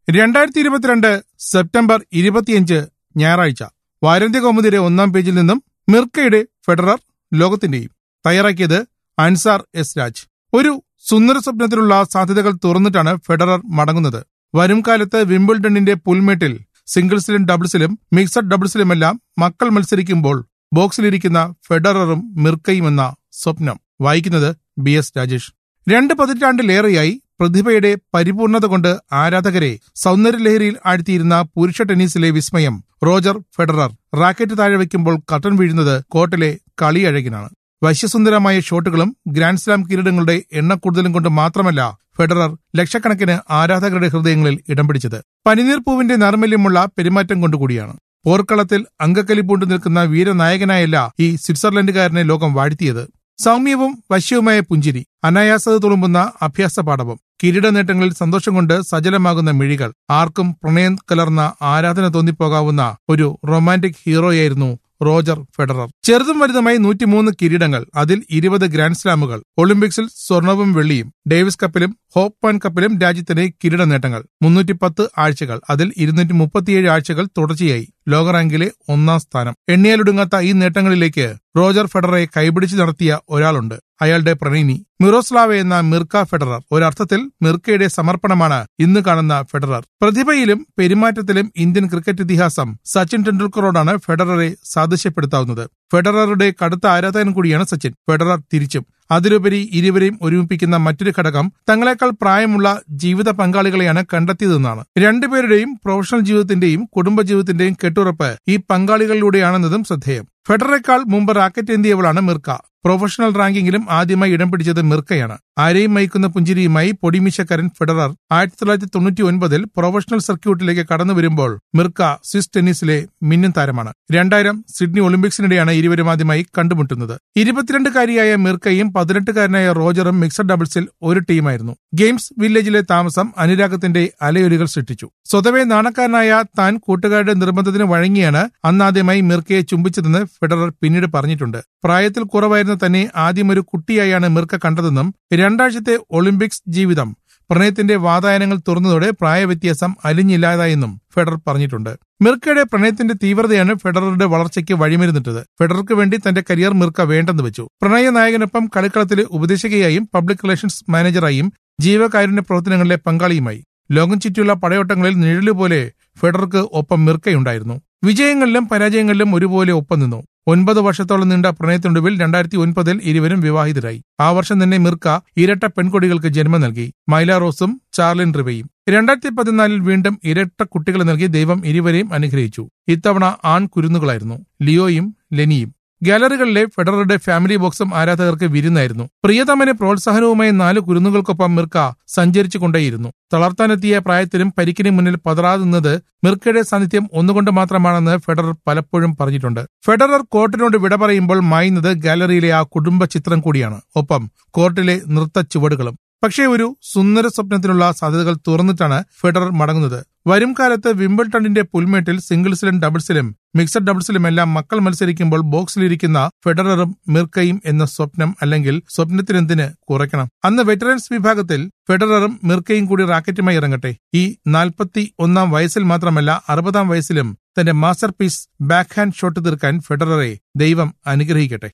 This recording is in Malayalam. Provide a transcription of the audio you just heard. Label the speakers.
Speaker 1: രണ്ടായിരത്തി ഇരുപത്തിരണ്ട് സെപ്റ്റംബർ ഇരുപത്തിയഞ്ച് ഞായറാഴ്ച വാരാന്ത്യ കൗമുദിയുടെ ഒന്നാം പേജിൽ നിന്നും മിർക്കയുടെ ഫെഡറർ ലോകത്തിന്റെയും തയ്യാറാക്കിയത് അൻസാർ എസ് രാജ് ഒരു സുന്ദര സ്വപ്നത്തിലുള്ള സാധ്യതകൾ തുറന്നിട്ടാണ് ഫെഡറർ മടങ്ങുന്നത് വരും കാലത്ത് വിംബിൾഡണിന്റെ പുൽമേട്ടിൽ സിംഗിൾസിലും ഡബിൾസിലും മിക്സഡ് ഡബിൾസിലുമെല്ലാം മക്കൾ മത്സരിക്കുമ്പോൾ ബോക്സിലിരിക്കുന്ന ഫെഡററും മിർക്കയും എന്ന സ്വപ്നം വായിക്കുന്നത് ബി എസ് രാജേഷ് രണ്ട് പതിറ്റാണ്ടിലേറെയായി പ്രതിഭയുടെ പരിപൂർണത കൊണ്ട് ആരാധകരെ സൗന്ദര്യലഹരിയിൽ ആഴ്ത്തിയിരുന്ന പുരുഷ ടെന്നീസിലെ വിസ്മയം റോജർ ഫെഡറർ റാക്കറ്റ് താഴെ വയ്ക്കുമ്പോൾ കട്ടൻ വീഴുന്നത് കോർട്ടിലെ കളിയഴകിനാണ് വശ്യസുന്ദരമായ ഷോട്ടുകളും ഗ്രാൻഡ് സ്ലാം കിരീടങ്ങളുടെ എണ്ണക്കൂടുതലും കൊണ്ട് മാത്രമല്ല ഫെഡറർ ലക്ഷക്കണക്കിന് ആരാധകരുടെ ഹൃദയങ്ങളിൽ ഇടം പിടിച്ചത് പനിനീർ പൂവിന്റെ നർമ്മല്യമുള്ള പെരുമാറ്റം കൊണ്ടുകൂടിയാണ് പോർക്കളത്തിൽ അങ്കക്കലി പൂണ്ടു നിൽക്കുന്ന വീരനായകനായല്ല ഈ സ്വിറ്റ്സർലൻഡുകാരനെ ലോകം വാഴ്ത്തിയത് സൗമ്യവും വശ്യവുമായ പുഞ്ചിരി അനായാസത തുളുമ്പുന്ന അഭ്യാസ പാടവം കിരീട നേട്ടങ്ങളിൽ സന്തോഷം കൊണ്ട് സജലമാകുന്ന മിഴികൾ ആർക്കും പ്രണയം കലർന്ന ആരാധന തോന്നിപ്പോകാവുന്ന ഒരു റൊമാന്റിക് ഹീറോയായിരുന്നു റോജർ ഫെഡറർ ചെറുതും വലുതുമായി നൂറ്റിമൂന്ന് കിരീടങ്ങൾ അതിൽ ഇരുപത് ഗ്രാൻഡ് സ്ലാമുകൾ ഒളിമ്പിക്സിൽ സ്വർണവും വെള്ളിയും ഡേവിസ് കപ്പിലും ഹോപ്പ്മാൻ കപ്പിലും രാജ്യത്തിന് കിരീട നേട്ടങ്ങൾ മുന്നൂറ്റി പത്ത് ആഴ്ചകൾ അതിൽ ഇരുന്നൂറ്റി മുപ്പത്തിയേഴ് ആഴ്ചകൾ തുടർച്ചയായി ലോക റാങ്കിലെ ഒന്നാം സ്ഥാനം എണ്ണിയാലൊടുങ്ങാത്ത ഈ നേട്ടങ്ങളിലേക്ക് റോജർ ഫെഡററെ കൈപിടിച്ച് നടത്തിയ ഒരാളുണ്ട് അയാളുടെ പ്രണയിനി മിറോസ്ലാവ എന്ന മിർക്ക ഫെഡറർ ഒരർത്ഥത്തിൽ മിർക്കയുടെ സമർപ്പണമാണ് ഇന്ന് കാണുന്ന ഫെഡറർ പ്രതിഭയിലും പെരുമാറ്റത്തിലും ഇന്ത്യൻ ക്രിക്കറ്റ് ഇതിഹാസം സച്ചിൻ ടെണ്ടുൽക്കറോടാണ് ഫെഡററെ സാദൃശ്യപ്പെടുത്താവുന്നത് ഫെഡററുടെ കടുത്ത ആരാധകൻ കൂടിയാണ് സച്ചിൻ ഫെഡറർ തിരിച്ചും അതിലുപരി ഇരുവരെയും ഒരുമിപ്പിക്കുന്ന മറ്റൊരു ഘടകം തങ്ങളെക്കാൾ പ്രായമുള്ള ജീവിത പങ്കാളികളെയാണ് കണ്ടെത്തിയതെന്നാണ് രണ്ടുപേരുടെയും പ്രൊഫഷണൽ ജീവിതത്തിന്റെയും കുടുംബ ജീവിതത്തിന്റെയും കെട്ടുറപ്പ് ഈ പങ്കാളികളിലൂടെയാണെന്നതും ശ്രദ്ധേയം ഫെഡറേക്കാൾ മുമ്പ് റാക്കറ്റ് എന്തിയവളാണ് മിർക്ക പ്രൊഫഷണൽ റാങ്കിങ്ങിലും ആദ്യമായി ഇടം പിടിച്ചത് മിർക്കയാണ് ആരെയും മയക്കുന്ന പുഞ്ചിരിയുമായി പൊടിമിശക്കരൻ ഫെഡറർ ആയിരത്തി തൊള്ളായിരത്തി തൊണ്ണൂറ്റി ഒൻപതിൽ പ്രൊഫഷണൽ സർക്യൂട്ടിലേക്ക് കടന്നു വരുമ്പോൾ മിർക്ക സ്വിസ് ടെന്നീസിലെ മിന്നും താരമാണ് രണ്ടായിരം സിഡ്നി ഒളിമ്പിക്സിനിടെയാണ് ഇരുവരും ആദ്യമായി കണ്ടുമുട്ടുന്നത് ഇരുപത്തിരണ്ടുകാരിയായ മിർക്കയും പതിനെട്ടുകാരനായ റോജറും മിക്സഡ് ഡബിൾസിൽ ഒരു ടീമായിരുന്നു ഗെയിംസ് വില്ലേജിലെ താമസം അനുരാഗത്തിന്റെ അലയൊലികൾ സൃഷ്ടിച്ചു സ്വതവേ നാണക്കാരനായ താൻ കൂട്ടുകാരുടെ നിർബന്ധത്തിന് വഴങ്ങിയാണ് അന്നാദ്യമായി മിർക്കയെ ചുംബിച്ചതെന്ന് ഫെഡറർ പിന്നീട് പറഞ്ഞിട്ടുണ്ട് പ്രായത്തിൽ കുറവായിരുന്ന തന്നെ ആദ്യം ഒരു കുട്ടിയായാണ് മിർക്ക കണ്ടതെന്നും രണ്ടാഴ്ചത്തെ ഒളിമ്പിക്സ് ജീവിതം പ്രണയത്തിന്റെ വാതായനങ്ങൾ തുറന്നതോടെ പ്രായവ്യത്യാസം അലിഞ്ഞില്ലാതായെന്നും ഫെഡറർ പറഞ്ഞിട്ടുണ്ട് മിർക്കയുടെ പ്രണയത്തിന്റെ തീവ്രതയാണ് ഫെഡററുടെ വളർച്ചയ്ക്ക് വഴിമരുന്നിട്ടത് ഫെഡറർക്ക് വേണ്ടി തന്റെ കരിയർ മിർക്ക വേണ്ടെന്ന് വെച്ചു പ്രണയ നായകനൊപ്പം കളിക്കളത്തിലെ ഉപദേശകയായും പബ്ലിക് റിലേഷൻസ് മാനേജറായും ജീവകാരുണ്യ പ്രവർത്തനങ്ങളിലെ പങ്കാളിയുമായി ലോകം ചുറ്റിയുള്ള പടയോട്ടങ്ങളിൽ നിഴലുപോലെ ഫെഡറർക്ക് ഒപ്പം മിർക്കയുണ്ടായിരുന്നു വിജയങ്ങളിലും പരാജയങ്ങളിലും ഒരുപോലെ ഒപ്പം നിന്നു ഒൻപത് വർഷത്തോളം നീണ്ട പ്രണയത്തിനൊടുവിൽ രണ്ടായിരത്തി ഒൻപതിൽ ഇരുവരും വിവാഹിതരായി ആ വർഷം തന്നെ മിർക്ക ഇരട്ട പെൺകൊടികൾക്ക് ജന്മം നൽകി മൈല റോസും ചാർലിൻ റിവയും രണ്ടായിരത്തി പതിനാലിൽ വീണ്ടും ഇരട്ട കുട്ടികളെ നൽകി ദൈവം ഇരുവരെയും അനുഗ്രഹിച്ചു ഇത്തവണ ആൺ കുരുന്നുകളായിരുന്നു ലിയോയും ലെനിയും ഗാലറികളിലെ ഫെഡററുടെ ഫാമിലി ബോക്സും ആരാധകർക്ക് വിരുന്നായിരുന്നു പ്രിയതമനെ പ്രോത്സാഹനവുമായി നാല് കുരുന്നുകൾക്കൊപ്പം മിർക്ക സഞ്ചരിച്ചു കൊണ്ടേയിരുന്നു തളർത്താനെത്തിയ പ്രായത്തിലും പരിക്കിന് മുന്നിൽ പതറാതെ നിന്നത് മിർക്കയുടെ സാന്നിധ്യം ഒന്നുകൊണ്ട് മാത്രമാണെന്ന് ഫെഡറർ പലപ്പോഴും പറഞ്ഞിട്ടുണ്ട് ഫെഡറർ കോർട്ടിനോട് വിട പറയുമ്പോൾ മായുന്നത് ഗാലറിയിലെ ആ കുടുംബ ചിത്രം കൂടിയാണ് ഒപ്പം കോർട്ടിലെ നൃത്ത ചുവടുകളും പക്ഷേ ഒരു സുന്ദര സ്വപ്നത്തിനുള്ള സാധ്യതകൾ തുറന്നിട്ടാണ് ഫെഡറർ മടങ്ങുന്നത് വരും കാലത്ത് വിംബിൾട്ടണിന്റെ പുൽമേട്ടിൽ സിംഗിൾസിലും ഡബിൾസിലും മിക്സഡ് ഡബിൾസിലുമെല്ലാം മക്കൾ മത്സരിക്കുമ്പോൾ ബോക്സിലിരിക്കുന്ന ഫെഡററും മിർക്കയും എന്ന സ്വപ്നം അല്ലെങ്കിൽ സ്വപ്നത്തിനെന്തിന് കുറയ്ക്കണം അന്ന് വെറ്ററൻസ് വിഭാഗത്തിൽ ഫെഡററും മിർക്കയും കൂടി റാക്കറ്റുമായി ഇറങ്ങട്ടെ ഈ നാൽപ്പത്തി ഒന്നാം വയസ്സിൽ മാത്രമല്ല അറുപതാം വയസ്സിലും തന്റെ masterpiece backhand shot തീർക്കാൻ ഫെഡററെ ദൈവം അനുഗ്രഹിക്കട്ടെ